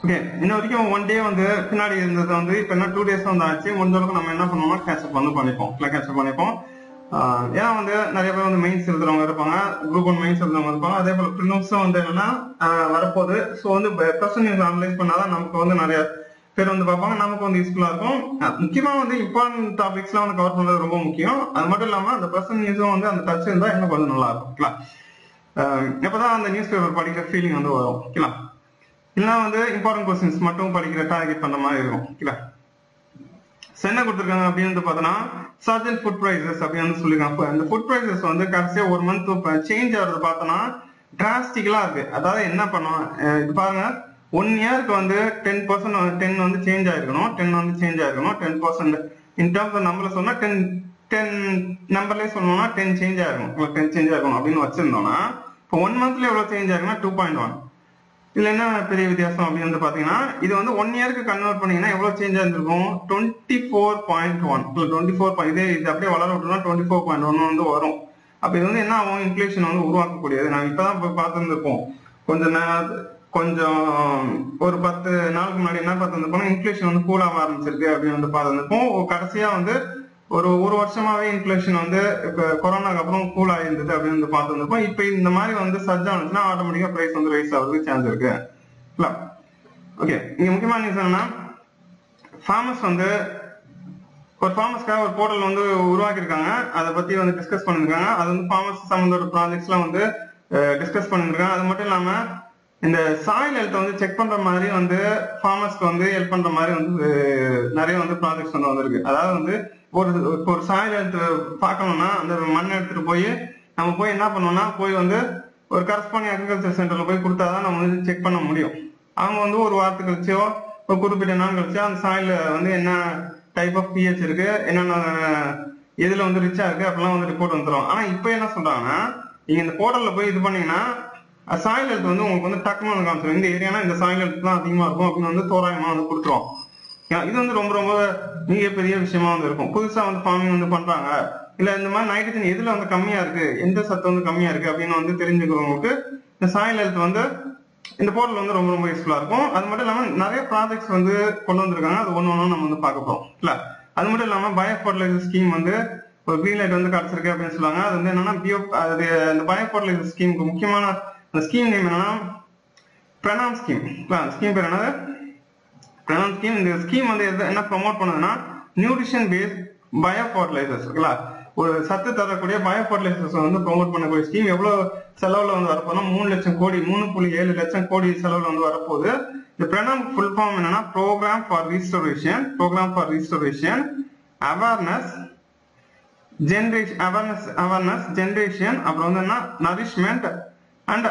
Okay இன்ன வரைக்கும் one day வந்து பின்னாடி இருந்தது வந்து இப்ப என்ன டூ டேஸ் வந்து ஆச்சு முடிஞ்ச அளவுக்கு நம்ம என்ன பண்ணுவோம்னா கேட்சப் வந்து பண்ணிப்போம் கேட்சப் பண்ணிப்போம் ஆஹ் ஏன்னா வந்து நிறைய பேர் வந்து மெயின்ஸ் எழுதுறவங்க இருப்பாங்க குரூப் ஒன் மெயின்ஸ் எழுதுறவங்க இருப்பாங்க அதே போல ப்ரிலிம்ஸும் வந்து என்னன்னா ஆஹ் வரப்போகுது ஸோ வந்து கொஸ்டின் நியூஸ் அனலைஸ் பண்ணாதான் நமக்கு வந்து நிறைய பேர் வந்து பார்ப்பாங்க நமக்கு வந்து யூஸ்ஃபுல்லா இருக்கும் அஹ் முக்கியமா வந்து இம்பார்ட்டன்ட் டாபிக்ஸ்லாம் வந்து கவர் பண்றது ரொம்ப முக்கியம் அது மட்டும் இல்லாம அந்த பர்சன் நியூஸும் வந்து அந்த டச் இருந்தா இன்னும் கொஞ்சம் நல்லா இருக்கும் ஓகேங்களா ஆஹ் எப்பதான் அந்த நியூஸ் பேப்பர் படிக்கிற ஃபீலிங் வந்து வரும் ஓகேங்களா இல்லைன்னா வந்து இம்பார்ட்டன்ட் கொஸ்டின்ஸ் மட்டும் படிக்கிற டார்கெட் பண்ற மாதிரி இருக்கும் ஓகேங்களா So என்ன கொடுத்துருக்காங்க அப்படின்னு வந்து பார்த்தோன்னா சர்ஜன் ஃபுட் ப்ரைசஸ் அப்படின்னு வந்து சொல்லிருக்காங்க அப்ப இந்த ஃபுட் ப்ரைசஸ் வந்து கடைசியா ஒரு மந்த் சேஞ்ச் ஆகுறது பார்த்தோன்னா டிராஸ்டிக்கலா இருக்கு அதாவது என்ன பண்ணுவோம் அஹ் இது பாருங்க ஒன் இயருக்கு வந்து டென் பர்சன்ட் டென் வந்து சேஞ்ச் ஆயிருக்கணும் டென் வந்து சேஞ்ச் ஆயிருக்கணும் ten percent in terms of நம்பர்ல சொன்னா டென் டென் நம்பர்லயே சொல்லணும்னா டென் சேஞ்ச் ஆயிருக்கும் டென் சேஞ்ச் ஆயிருக்கும் அப்படின்னு வச்சிருந்தோம்னா இப்போ ஒன் மந்த்ல எவ்வளவு சேஞ்ச் ஆயிருக்குன்னா டூ பாயிண்ட் ஒன் இதுல என்ன பெரிய வித்தியாசம் அப்படின்னு வந்து பாத்தீங்கன்னா இது வந்து ஒன் இயருக்கு கன்வெர்ட் பண்ணீங்கன்னா எவ்வளவு சேஞ்ச் ஆயிருந்திருக்கும் twenty four point one twenty four இதே இது அப்படியே வளர விட்டோம்னா டுவெண்ட்டி ஃபோர் பாயிண்ட் ஒன் வந்து வரும் அப்ப இது வந்து என்ன ஆகும் இன்ஃபிளேஷன் வந்து உருவாக்கக்கூடியது நான் இப்பதான் போய் பார்த்துருந்துருப்போம் கொஞ்ச நேரம் கொஞ்சம் ஒரு பத்து நாளுக்கு முன்னாடி என்ன பார்த்துருந்துருப்போம் இன்ஃபிளேஷன் வந்து கூல் ஆக ஆரம்பிச்சிருக்கு அப்படின்னு வந்து பார்த்துருந்துருப்போம் கடைசியா வந்து ஒரு ஒரு வருஷமாவே இன்ஃபிளேஷன் வந்து இப்ப கொரோனாக்கு அப்புறம் கூல் ஆயிருந்தது அப்படின்னு வந்து பார்த்துருந்தப்போ இப்ப இந்த மாதிரி வந்து சர்ஜ் ஆனிச்சுன்னா ஆட்டோமேட்டிக்கா பிரைஸ் வந்து ரைஸ் ஆகுறதுக்கு சான்ஸ் இருக்கு ஓகே இங்க முக்கியமான நியூஸ் என்னன்னா ஃபார்மர்ஸ் வந்து ஒரு ஃபார்மர்ஸ்க்காக ஒரு போர்ட்டல் வந்து உருவாக்கியிருக்காங்க அதை பத்தி வந்து டிஸ்கஸ் பண்ணிருக்காங்க அது வந்து ஃபார்மர்ஸ் சம்மந்தோட ப்ராஜெக்ட்ஸ்லாம் வந்து டிஸ்கஸ் பண்ணிருக்காங்க அது மட்டும் இல்லாம இந்த சாயில் ஹெல்த் வந்து செக் பண்ற மாதிரி வந்து ஃபார்மர்ஸ்க்கு வந்து ஹெல்ப் பண்ற மாதிரி வந்து அஹ், நிறைய வந்து ப்ராஜெக்ட்ஸ் வந்து வந்திருக்கு அதாவது வந்து ஒரு இப்போ ஒரு சாயில் ஹெல்த் பார்க்கணும்னா அந்த மண் எடுத்துட்டு போய் நம்ம போய் என்ன பண்ணோம்னா போய் வந்து ஒரு கரஸ்பாண்டிங் அக்ரிகல்ச்சர் சென்டர்ல போய் கொடுத்தாதான் நம்ம வந்து செக் பண்ண முடியும் அவங்க வந்து ஒரு வாரத்துக்கு கழிச்சோ ஒரு குறிப்பிட்ட நாள் கழிச்சோ அந்த சாயில வந்து என்ன டைப் ஆஃப் பிஹெச் இருக்கு என்னென்ன எதுல வந்து ரிச்சா இருக்கு அப்படிலாம் வந்து ரிப்போர்ட் வந்துரும் ஆனா இப்போ என்ன சொல்றாங்கன்னா நீங்க இந்த போர்ட்டல்ல போய் இது பண்ணீங்கன்னா சாயில் ஹெல்த் வந்து உங்களுக்கு வந்து டக்குனு வந்து காமிச்சிடும் இந்த ஏரியானா இந்த சாயில் ஹெல்த் தான் அதிகமா இருக்கும் அப்படின்னு வந்து தோராயமா வந்து கொடுத்துரும் ஏன் இது வந்து ரொம்ப ரொம்ப மிகப்பெரிய விஷயமா வந்து இருக்கும் புதுசா வந்து ஃபார்மிங் வந்து பண்றாங்க இல்ல இந்த மாதிரி நைட்ரஜன் எதுல வந்து கம்மியா இருக்கு எந்த சத்து வந்து கம்மியா இருக்கு அப்படின்னு வந்து தெரிஞ்சுக்கிறவங்களுக்கு இந்த சாயில் ஹெல்த் வந்து இந்த போர்ட்டல் வந்து ரொம்ப ரொம்ப யூஸ்ஃபுல்லா இருக்கும் அது மட்டும் இல்லாம நிறைய ப்ராஜெக்ட்ஸ் வந்து கொண்டு வந்திருக்காங்க அது ஒண்ணு ஒண்ணு நம்ம வந்து பார்க்க போறோம் இல்ல அது மட்டும் இல்லாம பயோ ஃபர்டிலைசர் ஸ்கீம் வந்து ஒரு green light வந்து கிடைச்சிருக்கு அப்படின்னு சொல்லுவாங்க அது வந்து என்னன்னா பியோ அது அந்த பயோ ஃபர்டிலைசர் ஸ்கீமுக்கு முக்கியமான அந்த ஸ்கீம் நேம் என்னன்னா பிரணாம் ஸ்கீம் ஸ்கீம் பேர் என்னது பிரணாம் ஸ்கீம் இந்த ஸ்கீம் வந்து எது- என்ன ப்ரோமோட் பண்ணுதுன்னா நியூட்ரிஷன் பேஸ்ட் பயோ ஃபர்டிலைசர்ஸ் ஓகேங்களா ஒரு சத்து தரக்கூடிய பயோ ஃபர்டிலைசர்ஸ் வந்து ப்ரோமோட் பண்ணக்கூடிய ஸ்கீம் எவ்வளவு செலவுல வந்து வரப்போனா மூணு லட்சம் கோடி மூணு புள்ளி ஏழு லட்சம் கோடி செலவுல வந்து வரப்போகுது இந்த பிரணாம் ஃபுல் ஃபார்ம் என்னன்னா programme for restoration programme for restoration awareness generation awareness awareness generation அப்புறம் வந்து என்ன நரிஷ்மெண்ட் அண்ட்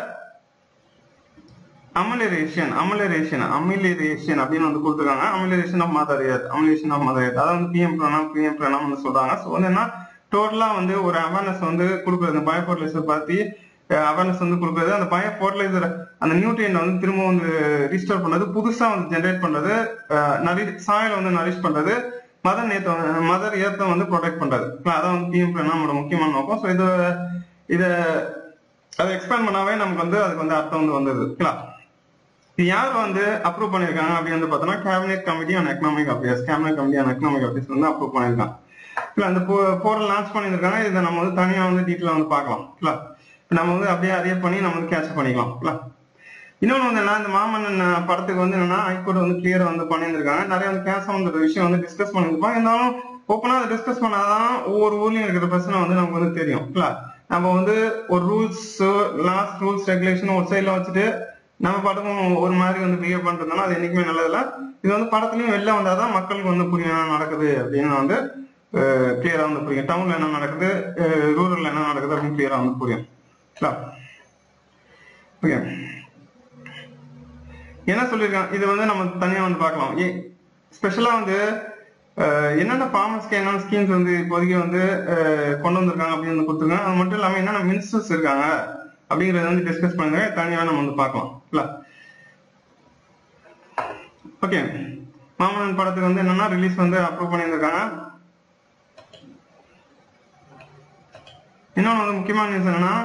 அமலரேஷன் அமலரேஷன் அமிலரேஷன் அப்படின்னு வந்து கொடுத்துருக்காங்க amelioration of mother earth amelioration of mother earth அதாவது வந்து பிஎம் பிரணாம் பிஎம் பிரணாம் வந்து சொல்றாங்க ஸோ வந்து என்ன டோட்டலா வந்து ஒரு அவேர்னஸ் வந்து கொடுக்குறது இந்த பயோ ஃபர்டிலைசர் பத்தி அவேர்னஸ் வந்து கொடுக்குறது அந்த பயோ ஃபர்டிலைசர் அந்த நியூட்ரியன் வந்து திரும்ப வந்து ரீஸ்டோர் பண்றது புதுசா வந்து ஜென்ரேட் பண்றது நரி சாயில வந்து நரிஷ் பண்றது மதர் நேத்த மதர் ஏர்த்தை வந்து ப்ரொடெக்ட் பண்றது அதான் வந்து பிஎம் பிரணாமோட முக்கியமான நோக்கம் ஸோ இது இதை அதை எக்ஸ்பேண்ட் பண்ணாவே நமக்கு வந்து அதுக்கு வந்து அர்த்தம் வந்து வந்தது ஓகேங்களா இது யார் வந்து அப்ரூவ் பண்ணிருக்காங்க அப்படின்னு வந்து பார்த்தோம்னா cabinet committee on economic affairs cabinet committee on economic affairs வந்து அப்ரூவ் பண்ணிருக்காங்க இல்ல அந்த போர்டல் லான்ச் பண்ணியிருக்காங்க இதை நம்ம வந்து தனியா வந்து டீட்டெயிலா வந்து பார்க்கலாம் இல்ல நம்ம வந்து அப்படியே அறிய பண்ணி நம்ம வந்து கேட்ச் பண்ணிக்கலாம் இல்ல இன்னொன்று வந்து என்ன இந்த மாமன்னன் அஹ், படத்துக்கு வந்து என்னன்னா ஹைகோர்ட் வந்து கிளியரா வந்து பண்ணியிருந்திருக்காங்க நிறைய வந்து கேஸ் சம்பந்த விஷயம் வந்து டிஸ்கஸ் பண்ணிருப்பாங்க இருந்தாலும் ஓப்பனா அதை டிஸ்கஸ் பண்ணாதான் ஒவ்வொரு ஊர்லயும் இருக்கிற பிரச்சனை வந்து நமக்கு வந்து தெரியும் இல்ல நம்ம வந்து ஒரு ரூல்ஸ் லாஸ்ட் ரூல்ஸ் ரெகுலேஷன் ஒரு சைட்ல வச்சுட்டு நம்ம படமும் ஒரு மாதிரி வந்து பிஹேவ் பண்றதுனால அது என்னைக்குமே நல்லதில்ல இது வந்து படத்துலயும் வெளில வந்தாதான் மக்களுக்கு வந்து புரியும் என்ன நடக்குது அப்படின்னு வந்து கிளியரா வந்து புரியும் டவுன்ல என்ன நடக்குது ரூரல்ல என்ன நடக்குது அப்படின்னு கிளியரா வந்து புரியும் ஓகே என்ன சொல்லியிருக்காங்க இது வந்து நம்ம தனியா வந்து பார்க்கலாம் ஏ ஸ்பெஷலா வந்து அஹ், என்னென்ன ஃபார்மர்ஸ்க்கு என்னென்ன ஸ்கீம்ஸ் வந்து இப்போதைக்கு வந்து அஹ், கொண்டு வந்திருக்காங்க அப்படின்னு வந்து கொடுத்துருக்காங்க அது மட்டும் இல்லாம என்னென்ன மினிஸ்டர்ஸ் இருக்காங்க அப்படிங்கறத வந்து டிஸ்கஸ் பண்ணுங்க தனியா நம்ம வந்து பார்க்கலாம் இல்ல ஓகே மாமன்னன் படத்துக்கு வந்து என்னன்னா ரிலீஸ் வந்து அப்ரூவ் பண்ணியிருந்திருக்காங்க இன்னொன்று வந்து முக்கியமான நியூஸ் என்னன்னா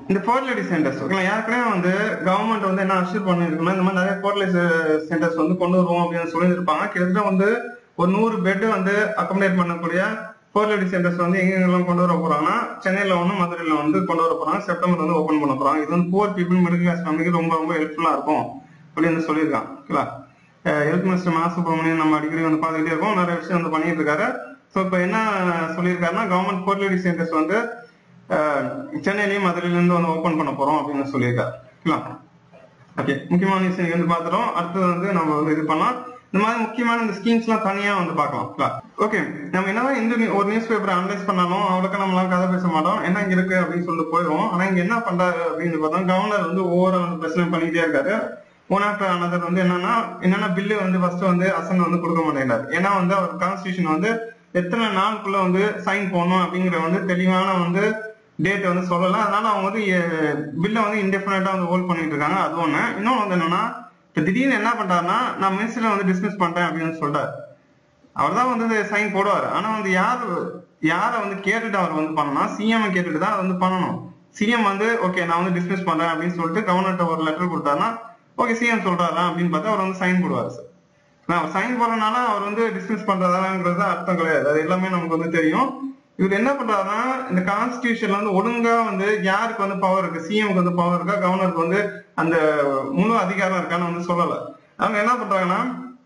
இந்த ஃபர்டிலிட்டி சென்டர்ஸ் ஓகேங்களா ஏற்கனவே வந்து கவர்மெண்ட் வந்து என்ன அஷ்யூர் பண்ணிருக்குன்னா இந்த மாதிரி நிறைய ஃபர்டிலிட்டி சென்டர்ஸ் வந்து கொண்டு வருவோம் அப்படின்னு சொல்லியிருப்பாங்க கிட்டத்தட்ட வந்து ஒரு நூறு பெட் வந்து அக்கமடேட் பண்ணக்கூடிய ஃபர்டிலிட்டி சென்டர்ஸ் வந்து எங்கெங்கெல்லாம் கொண்டு வர போறாங்கன்னா சென்னையில ஒன்று மதுரையில வந்து கொண்டு வர போறாங்க செப்டம்பர் வந்து ஓப்பன் பண்ண போறாங்க இது வந்து புவர் பீப்புள் மிடில் கிளாஸ் ஃபேமிலிக்கு ரொம்ப ரொம்ப ஹெல்ப்ஃபுல்லா இருக்கும் அப்படின்னு சொல்லியிருக்காங்க ஓகேங்களா ஹெல்த் மினிஸ்டர் மா சுப்பிரமணியன் நம்ம அடிக்கடி வந்து பார்த்துக்கிட்டே இருக்கோம் நிறைய விஷயம் வந்து பண்ணிட்டு இருக்காரு ஸோ இப்போ என்ன சொல்லியிருக்காருன்னா கவர்மெண்ட் ஃபர்டிலிட்டி சென்டர்ஸ் வந்து அஹ், சென்னையிலயும் மதுரையில இருந்து வந்து ஓபன் பண்ண போறோம் அப்படின்னு சொல்லியிருக்காரு ஓகேங்களா ஓகே முக்கியமான விஷயம் இங்க வந்து பாத்துறோம் அடுத்தது வந்து நம்ம வந்து இது பண்ணலாம் இந்த மாதிரி முக்கியமான இந்த ஸ்கீம்ஸ் எல்லாம் தனியா வந்து பார்க்கலாம் ஓகே நம்ம என்னதான் இந்த new- ஒரு நியூஸ் பேப்பர் அனலைஸ் பண்ணாலும் அவ்வளோக்கா நம்மளால கதை பேச மாட்டோம் என்ன இங்க இருக்கு அப்படின்னு சொல்லிட்டு போயிடுவோம் ஆனா இங்க என்ன பண்றாரு அப்படின்னு பார்த்தா கவர்னர் வந்து ஓவரா வந்து பிரச்சனை பண்ணிட்டே இருக்காரு ஒன் ஆஃப்டர் அனதர் வந்து என்னன்னா என்னன்னா பில்லு வந்து ஃபர்ஸ்ட் வந்து அசன் வந்து கொடுக்க மாட்டேங்கிறாரு ஏன்னா வந்து அவர் கான்ஸ்டியூஷன் வந்து எத்தனை நாளுக்குள்ள வந்து சைன் போடணும் அப்படிங்கிற வந்து தெளிவான வந்து டேட் வந்து சொல்லல அதனால அவங்க வந்து பில்லை வந்து இன்டெஃபினட்டா வந்து ஹோல்ட் பண்ணிட்டு இருக்காங்க அது ஒண்ணு இன்னொன்னு வந்து என்னன்னா இப்ப திடீர்னு என்ன பண்றாருன்னா நான் மினிஸ்டரை வந்து டிஸ்மிஸ் பண்றேன் அப்படின்னு சொல்றாரு அவர் தான் வந்து சைன் போடுவார் ஆனா வந்து யார் யாரை வந்து கேட்டுட்டு அவர் வந்து பண்ணணும் சிஎம் கேட்டுட்டு தான் வந்து பண்ணணும் சிஎம் வந்து ஓகே நான் வந்து டிஸ்மிஸ் பண்றேன் அப்படின்னு சொல்லிட்டு கவர்னர்ட்ட ஒரு லெட்டர் கொடுத்தாருன்னா ஓகே சிஎம் சொல்றாரா அப்படின்னு பார்த்தா அவர் வந்து சைன் போடுவார் சார் நான் அவர் சைன் போடுறதுனால அவர் வந்து டிஸ்மிஸ் பண்றதாங்கிறது அர்த்தம் கிடையாது அது எல்லாமே நமக்கு வந்து தெரியும் இவர் என்ன பண்றாருன்னா இந்த கான்ஸ்டியூஷன்ல வந்து ஒழுங்கா வந்து யாருக்கு வந்து பவர் இருக்கு சிஎம்க்கு வந்து பவர் இருக்கா கவர்னருக்கு வந்து அந்த முழு அதிகாரம் இருக்கான்னு வந்து சொல்லல அவங்க என்ன பண்றாங்கன்னா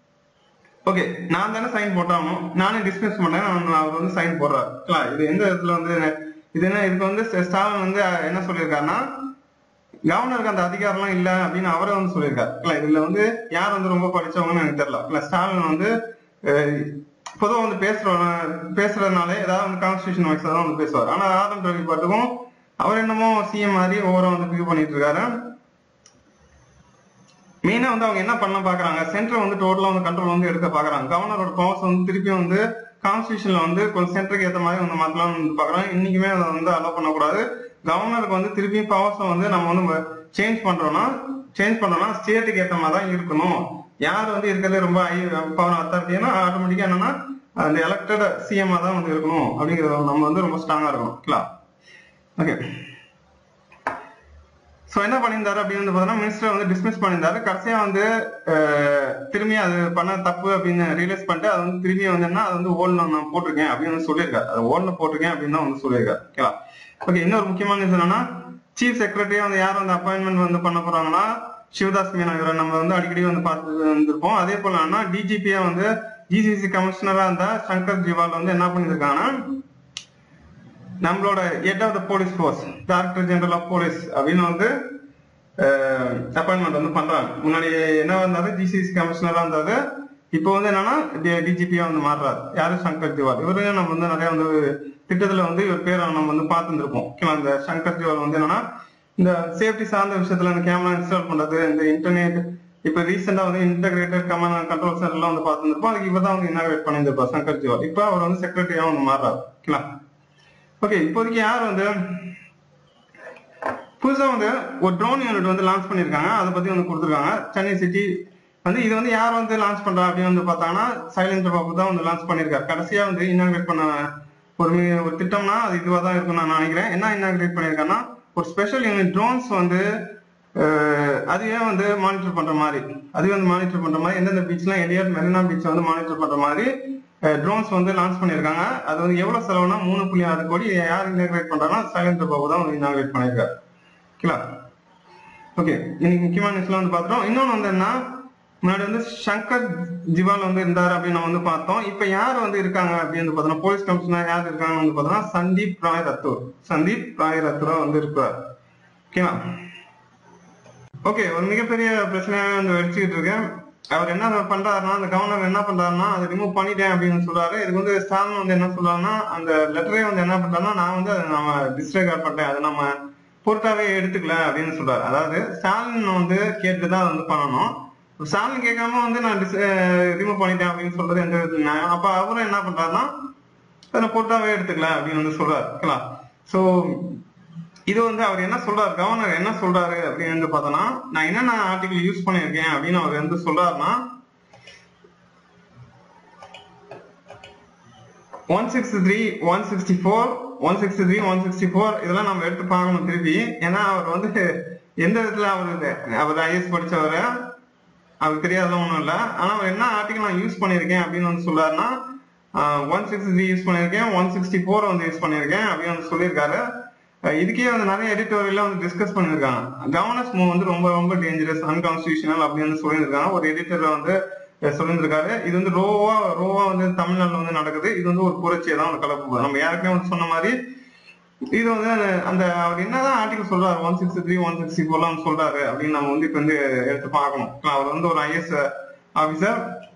ஓகே நான் தானே சைன் போட்டானோ நானே டிஸ்மிஸ் பண்ணேன் நான் அவர் வந்து சைன் போடுறாரு இல்ல, இது எந்த இடத்துல வந்து இது என்ன இதுக்கு வந்து ஸ்டாலின் வந்து என்ன சொல்லியிருக்காருன்னா கவர்னருக்கு அந்த அதிகாரம்லாம் இல்ல அப்படின்னு அவரே வந்து சொல்லியிருக்காரு இல்ல இதுல வந்து யார் வந்து ரொம்ப படிச்சவங்கன்னு எனக்கு தெரியல இல்ல ஸ்டாலின் வந்து அஹ், பொதுவா வந்து பேசுறவங்க பேசுறதுனாலே ஏதாவது வந்து கான்ஸ்டியூஷன் வைஸ் தான் வந்து பேசுவார் ஆனா ஆதம் ரவி பாட்டுக்கும் அவர் என்னமோ சிஎம் மாதிரி ஓவரா வந்து பியூ பண்ணிட்டு இருக்காரு மெயினா வந்து அவங்க என்ன பண்ண பாக்குறாங்க சென்டர் வந்து டோட்டலா வந்து கண்ட்ரோல் வந்து எடுக்க பாக்குறாங்க கவர்னரோட பவர்ஸ் வந்து திருப்பி வந்து கான்ஸ்டியூஷன்ல வந்து கொஞ்சம் சென்டருக்கு ஏத்த மாதிரி வந்து மாத்தலாம்னு வந்து பாக்குறாங்க இன்னைக்குமே அதை வந்து அலோவ் பண்ணக்கூடாது கவர்னருக்கு வந்து திருப்பி பவர்ஸ் வந்து நம்ம வந்து சேஞ்ச் பண்றோம்னா சேஞ்ச் பண்றோம்னா ஸ்டேட்டுக்கு ஏத்த மாதிரி தான் இருக்கணும் யார் வந்து இருக்கிறது ரொம்ப ஐ பவர் அத்தாரிட்டினா ஆட்டோமேட்டிக்கா என்னன்னா அந்த எலெக்டட் சிஎம் தான் வந்து இருக்கணும் அப்படிங்கறது நம்ம வந்து ரொம்ப ஸ்ட்ராங்கா இருக்கணும் ஓகேங்களா ஓகே சோ என்ன பண்ணியிருந்தாரு அப்படின்னு வந்து பார்த்தோம்னா மினிஸ்டர் வந்து டிஸ்மிஸ் பண்ணியிருந்தாரு கடைசியா வந்து அஹ், திரும்பி அது பண்ண தப்பு அப்படின்னு ரியலைஸ் பண்ணிட்டு அது வந்து திரும்பி வந்து என்ன அது வந்து ஓல்ல நான் போட்டிருக்கேன் அப்படின்னு வந்து சொல்லியிருக்காரு அது ஓல்ல போட்டிருக்கேன் அப்படின்னு தான் வந்து சொல்லியிருக்காரு ஓகேவா ஓகே இன்னொரு முக்கியமான விஷயம் என்னன்னா சீஃப் செக்ரட்டரியா வந்து யார் வந்து அப்பாயின்மெண்ட் வந்து பண்ண போறாங்கன்னா சிவதாஸ் மீனா இவரை நம்ம வந்து அடிக்கடி வந்து பார்த்து வந்திருப்போம் அதே போல என்னன்னா டிஜிபியா வந்து ஜிசிசி கமிஷனரா இருந்த சங்கர் ஜிவால் வந்து என்ன பண்ணிருக்காங்கன்னா நம்மளோட head of the police force director general of police அப்படின்னு வந்து அப்பாயின்மெண்ட் வந்து பண்றாங்க முன்னாடி என்ன வந்தாரு ஜிசிசி கமிஷனரா இருந்தாரு இப்போ வந்து என்னன்னா டிஜிபியா வந்து மாறுறாரு யாரு சங்கர் திவால் இவரு நம்ம வந்து நிறைய வந்து திட்டத்துல வந்து இவர் பேரை நம்ம வந்து பார்த்துருப்போம் ஓகேவா இந்த சங்கர் திவால் வந்து என்னன்னா இந்த சேஃப்டி சார்ந்த விஷயத்துல இந்த கேமரா இன்ஸ்டால் பண்றது இந்த இன்டர்நெட் இப்ப ரீசெண்டா வந்து இன்டகிரேட்டட் கமாண்ட் கண்ட்ரோல் சென்டர் எல்லாம் வந்து பார்த்துருப்போம் அதுக்கு இவர் தான் வந்து இனாகிரேட் பண்ணியிருப்பார் சங்கர் திவால் இப்போ அவர் வந்து செக்ரட்டரியா வந்து மாறுறாரு ஓகேங்களா ஓகே இப்போதைக்கு யார் வந்து புதுசா வந்து ஒரு ட்ரோன் யூனிட் வந்து லான்ச் பண்ணிருக்காங்க அதை பத்தி வந்து கொடுத்துருக்காங்க சென்னை சிட்டி வந்து இது வந்து யார் வந்து லான்ச் பண்றா அப்படின்னு வந்து பார்த்தாங்கன்னா சைலண்ட் பாபு தான் வந்து லான்ச் பண்ணிருக்காரு கடைசியா வந்து இனாகிரேட் பண்ண ஒரு மி- ஒரு திட்டம்னா அது இதுவா தான் இருக்கும் நான் நினைக்கிறேன் என்ன இனாகிரேட் பண்ணிருக்காங்கன்னா ஒரு ஸ்பெஷல் யூனிட் ட்ரோன்ஸ் வந்து அஹ், அதுவே வந்து மானிட்டர் பண்ற மாதிரி அதுவே வந்து மானிட்டர் பண்ற மாதிரி எந்தெந்த பீச்லாம் எலியட் மெரினா பீச் வந்து மானிட்டர் பண்ற மாதிரி ட்ரோன்ஸ் வந்து லான்ச் பண்ணிருக்காங்க அது வந்து எவ்வளவு செலவுனா மூணு புள்ளி ஆறு கோடி யார் இனாகிரேட் பண்றாங்கன்னா சைலண்ட் பாபு தான் வந்து இனாகிரேட் பண்ணிருக்காரு ஓகேங்களா ஓகே இன்னைக்கு முக்கியமான நியூஸ்லாம் வந்து பார்த்தோம் இன்னொன்னு வந்து என்ன முன்னாடி வந்து சங்கர் ஜிவால் வந்து இருந்தாரு அப்படின்னு நம்ம வந்து பார்த்தோம் இப்ப யார் வந்து இருக்காங்க அப்படின்னு வந்து பார்த்தோம்னா போலீஸ் கமிஷனர் யார் இருக்காங்க வந்து பார்த்தோம்னா சந்தீப் ராய் ரத்தூர் சந்தீப் ராய் ரத்தூரா வந்து இருக்கிறார் ஓகேவா ஓகே ஒரு மிகப்பெரிய பிரச்சனையாவே வந்து வெடிச்சுக்கிட்டு இருக்கேன் அவர் என்ன பண்றாருன்னா அந்த கவர்னர் என்ன பண்றாருன்னா அதை ரிமூவ் பண்ணிட்டேன் அப்படின்னு சொல்றாரு இதுக்கு வந்து ஸ்டாலின் வந்து என்ன சொல்றாருன்னா அந்த லெட்டரே வந்து என்ன பண்றாருன்னா நான் வந்து அதை நம்ம டிஸ்ட்ரிகார்ட் பண்ணிட்டேன் அதை நம்ம பொருட்டாவே எடுத்துக்கல அப்படின்னு சொல்றாரு அதாவது ஸ்டாலின் வந்து கேட்டுதான் வந்து பண்ணணும் ஸ்டாலின் கேட்காம வந்து நான் ரிமூவ் பண்ணிட்டேன் அப்படின்னு சொல்றது எந்த விதத்துல நியாயம்? அப்ப அவரும் என்ன பண்றாருன்னா அதை பொருட்டாவே எடுத்துக்கல அப்படின்னு வந்து சொல்றாரு ஓகேங்களா சோ இது வந்து அவர் என்ன சொல்றாரு கவர்னர் என்ன சொல்றாரு அப்படின்னு வந்து பார்த்தோம்னா நான் என்னென்ன ஆர்டிகல் யூஸ் பண்ணியிருக்கேன் அப்படின்னு அவர் வந்து சொல்றாருன்னா one sixty three one sixty four one sixty three one sixty four இதெல்லாம் நம்ம எடுத்து பார்க்கணும் திருப்பி ஏன்னா அவர் வந்து எந்த விதத்துல அவர் அவர் ஐஎஸ் படிச்சவர் அவருக்கு தெரியாதெல்லாம் ஒன்றும் இல்லை ஆனால் அவர் என்ன ஆர்டிகல் நான் யூஸ் பண்ணியிருக்கேன் அப்படின்னு வந்து சொல்றாருன்னா ஒன் சிக்ஸ்டி த்ரீ யூஸ் பண்ணியிருக்கேன் ஒன் சிக்ஸ்டி ஃபோர் வந்து யூஸ் பண்ணியிருக்கேன் அப்படின்னு வந்து சொல்லியிருக்காரு அஹ் இதுக்கே வந்து நிறைய எடிட்டோரியெல்லாம் வந்து டிஸ்கஸ் பண்ணியிருக்காங்க கவர்னன்ஸ் மூவ் வந்து ரொம்ப ரொம்ப டேஞ்சரஸ் அன்கான்ஸ்டியூஷனல் அப்படின்னு வந்து சொல்லியிருக்காங்க ஒரு எடிட்டர் வந்து அஹ் சொல்லியிருக்காரு இது வந்து ரோவா ரோவா வந்து தமிழ்நாட்டுல வந்து நடக்குது இது வந்து ஒரு புரட்சியை தான் வந்து கலப்பு நம்ம யாருக்குமே வந்து சொன்ன மாதிரி இது வந்து அந்த அவர் என்னதான் ஆர்டிகல் சொல்றாரு one sixty three one sixty ஃபோர்லாம் சொல்றாரு அப்படின்னு நம்ம வந்து இப்ப வந்து எடுத்து பார்க்கணும் அவர் வந்து ஒரு ஐஎஸ் ஆபீசர்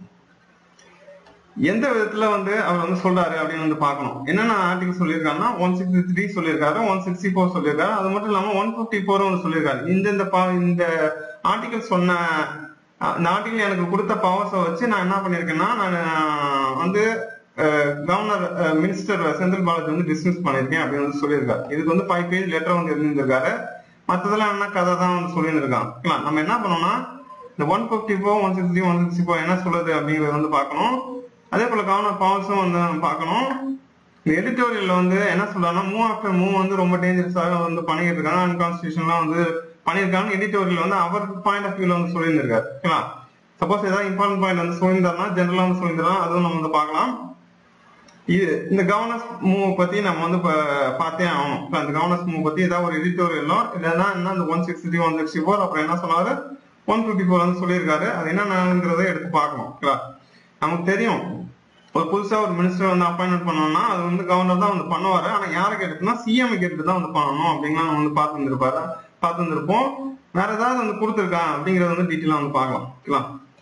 எந்த விதத்துல வந்து அவர் வந்து சொல்றாரு அப்படின்னு வந்து பார்க்கணும் என்னென்ன ஆர்டிகல் சொல்லியிருக்காருன்னா ஒன் சிக்ஸ்டி த்ரீ சொல்லியிருக்காரு ஒன் சிக்ஸ்டி ஃபோர் சொல்லியிருக்காரு அது மட்டும் இல்லாம ஒன் பிப்டி ஃபோர் வந்து சொல்லியிருக்காரு இந்த இந்த பா இந்த ஆர்டிகல் சொன்ன அஹ், இந்த ஆர்டிகல் எனக்கு கொடுத்த பவர்ஸை வச்சு நான் என்ன பண்ணியிருக்கேன்னா நான் வந்து கவர்னர் மினிஸ்டர் செந்தில் பாலாஜி வந்து டிஸ்மிஸ் பண்ணியிருக்கேன் அப்படின்னு வந்து சொல்லியிருக்காரு இதுக்கு வந்து ஃபைவ் பேஜ் லெட்டர் வந்து எழுதியிருக்காரு மற்றதெல்லாம் என்ன கதை தான் வந்து சொல்லியிருக்கான் ஓகேங்களா நம்ம என்ன பண்ணோம்னா இந்த one fifty four one sixty one sixty four என்ன சொல்லுது அப்படிங்கறத வந்து பார்க்கணும் அதே போல கவர்னர் பவர்ஸும் வந்து நம்ம பார்க்கணும் இந்த எடிட்டோரியல்ல வந்து என்ன சொல்றாங்கன்னா மூவ் ஆஃப்டர் மூவ் வந்து ரொம்ப டேஞ்சரஸாக வந்து பண்ணிட்டு இருக்காங்க அன்கான்ஸ்டியூஷன்லாம் வந்து பண்ணியிருக்காங்க எடிட்டோரியல் வந்து அவர் பாயிண்ட் ஆஃப் வியூல வந்து சொல்லியிருந்திருக்காரு ஓகேங்களா சப்போஸ் ஏதாவது இம்பார்ட்டன்ட் பாயிண்ட் வந்து சொல்லியிருந்தாருன்னா ஜென்ரலா வந்து சொல்லியிருந்தா அதுவும் நம்ம வந்து பார்க்கலாம் இது இந்த கவர்னன்ஸ் மூவ் பத்தி நம்ம வந்து இப்ப பார்த்தே ஆகணும் இப்ப அந்த கவர்னன்ஸ் மூவ் பத்தி ஏதாவது ஒரு எடிட்டோரியலோ இல்லைன்னா என்ன அந்த one sixty one sixty four அப்புறம் என்ன சொன்னாரு ஒன் ஃபிஃப்டி ஃபோர் வந்து சொல்லியிருக்காரு அது என்னங்கிறத எடுத்து பார்க்கணும் ஓகேவா நமக்கு தெரியும் ஒரு புதுசா ஒரு மினிஸ்டர் வந்து அப்பாயின்மெண்ட் பண்ணோம்னா அது வந்து கவர்னர் தான் வந்து பண்ணுவாரு ஆனா யாரை கேட்டுனா சிஎம் கேட்டு தான் வந்து பண்ணணும் அப்படின்லாம் நம்ம வந்து பார்த்து இருந்திருப்பாரு பார்த்து இருந்திருப்போம் வேற ஏதாவது வந்து கொடுத்துருக்கா அப்படிங்கறத வந்து டீட்டெயிலா வந்து பார்க்கலாம் ஓகேவா